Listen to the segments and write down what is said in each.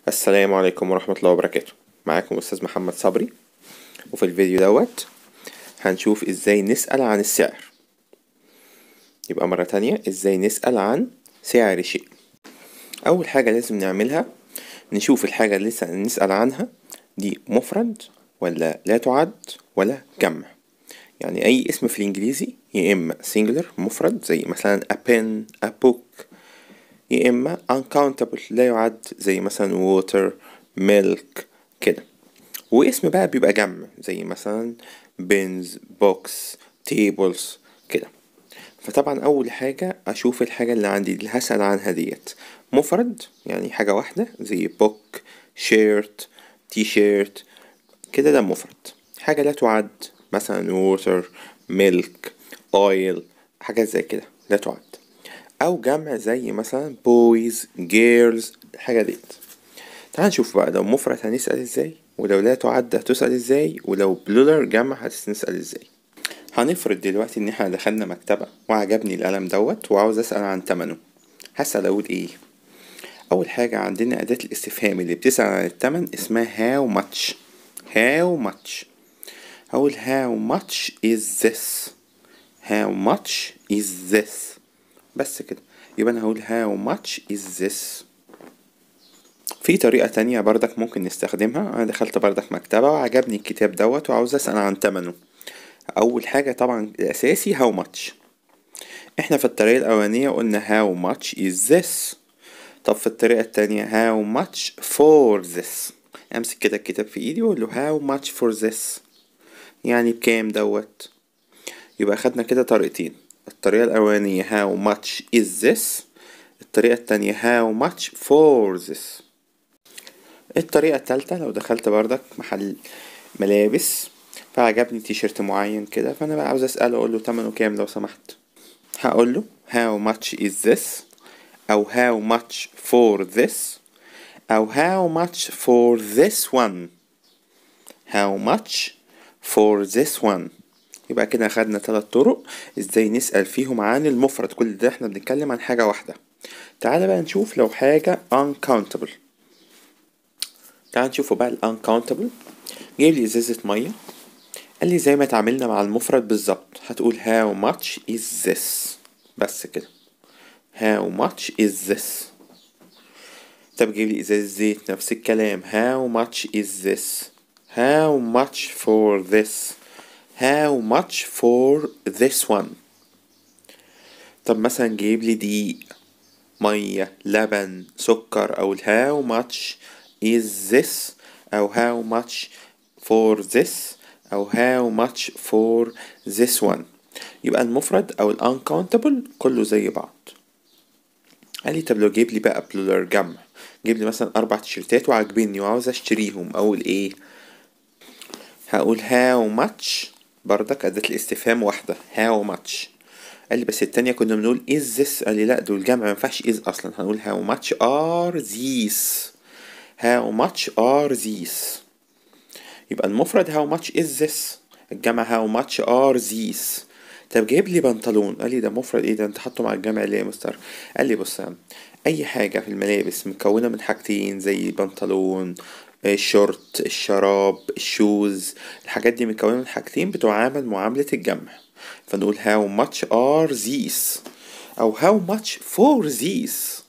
السلام عليكم ورحمة الله وبركاته معاكم أستاذ محمد صبري وفي الفيديو دوت هنشوف إزاي نسأل عن السعر يبقى مرة تانية إزاي نسأل عن سعر شيء أول حاجة لازم نعملها نشوف الحاجة اللي لسه نسأل عنها دي مفرد ولا لا تعد ولا جمع يعني أي اسم في الإنجليزي يا إما singular مفرد زي مثلا a pen a book يا إما uncountable لا يعد زي مثلا water milk كده واسم بقى بيبقى جمع زي مثلا bins box tables كده فطبعا أول حاجة أشوف الحاجة اللي عندي اللي هسأل عنها ديت مفرد يعني حاجة واحدة زي book shirt تي شيرت كده ده مفرد حاجة لا تعد مثلا water milk oil حاجات زي كده لا تعد او جمع زي مثلا boys girls الحاجة ديت تعال نشوف بقى لو مفرد هنسأل ازاي ولو لا تعد هتسأل ازاي ولو بلولر جمع هتسأل ازاي هنفرض دلوقتي ان احنا دخلنا مكتبة وعجبني القلم دوت وعاوز اسأل عن تمنه هسأل اقول ايه اول حاجة عندنا اداة الاستفهام اللي بتسأل عن التمن اسمها how much how much هقول how much is this how much is this بس كده يبقى انا هقول how much is this في طريقة تانية بردك ممكن نستخدمها انا دخلت بردك مكتبة وعجبني الكتاب دوت وعاوز اسأل عن تمنه اول حاجة طبعا الاساسي how much احنا في الطريقة الاولانية قلنا how much is this طب في الطريقة التانية how much for this امسك كده الكتاب في ايدي واقول له how much for this يعني بكام دوت يبقى خدنا كده طريقتين الطريقة الأولانية how much is this الطريقة التانية how much for this الطريقة التالتة لو دخلت بردك محل ملابس فعجبني تيشيرت معين كده فأنا بقى عاوز أسأله أقول له تمنه كام لو سمحت هقول له how much is this أو how much for this أو how much for this one how much for this one يبقى كده خدنا تلات طرق ازاي نسأل فيهم عن المفرد كل ده احنا بنتكلم عن حاجة واحدة تعالى بقى نشوف لو حاجة uncountable تعالى نشوفه بقى ال uncountable جايب لي ازازة مية قال لي زي ما اتعاملنا مع المفرد بالظبط هتقول how much is this بس كده how much is this طب جايب لي ازازة زيت نفس الكلام how much is this how much for this how much for this one طب مثلا جايب لي دقيق مية لبن سكر أو how much is this أو how much for this أو how much for this one يبقى المفرد أو ال uncountable كله زي بعض قال لي طب لو جيب لي بقى بلولر جمع جيب لي مثلا أربع تيشيرتات وعاجبني وعاوز أشتريهم أقول إيه هقول how much بردك أداة الاستفهام واحدة how much قال لي بس التانية كنا بنقول is this قال لي لأ دول جمع مينفعش is أصلا هنقول how much are these how much are these يبقى المفرد how much is this الجمع how much are these طب جايب لي بنطلون قال لي ده مفرد ايه ده انت حاطه مع الجمع ليه يا مستر قال لي بص اي حاجة في الملابس مكونة من حاجتين زي بنطلون الشورت الشراب الشوز الحاجات دي مكونة من حاجتين بتعامل معاملة الجمع فنقول how much are these أو how much for these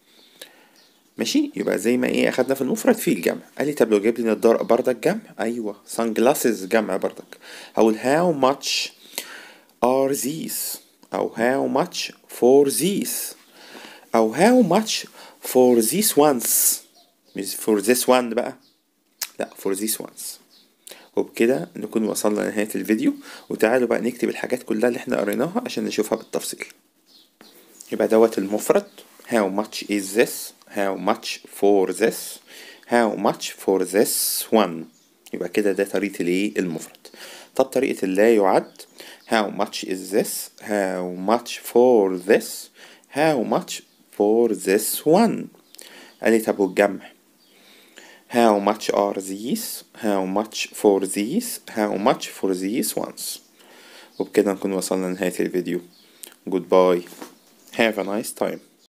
ماشي يبقى زي ما ايه اخدنا في المفرد في الجمع قال لي طب لو جايب لي نضارة بردك جمع ايوه سان جلاسز جمع بردك هقول how much are these أو how much for these أو how much for these ones مش for this one بقى لا for this ones وبكده نكون وصلنا لنهاية الفيديو وتعالوا بقى نكتب الحاجات كلها اللي احنا قريناها عشان نشوفها بالتفصيل يبقى دوت المفرد how much is this how much for this how much for this one يبقى كده ده طريقة الايه المفرد طب طريقة اللا يعد how much is this how much for this how much for this one قال لي طب والجمع How much are these? How much for these? How much for these ones? وبكده نكون وصلنا لنهاية الفيديو. Goodbye. Have a nice time.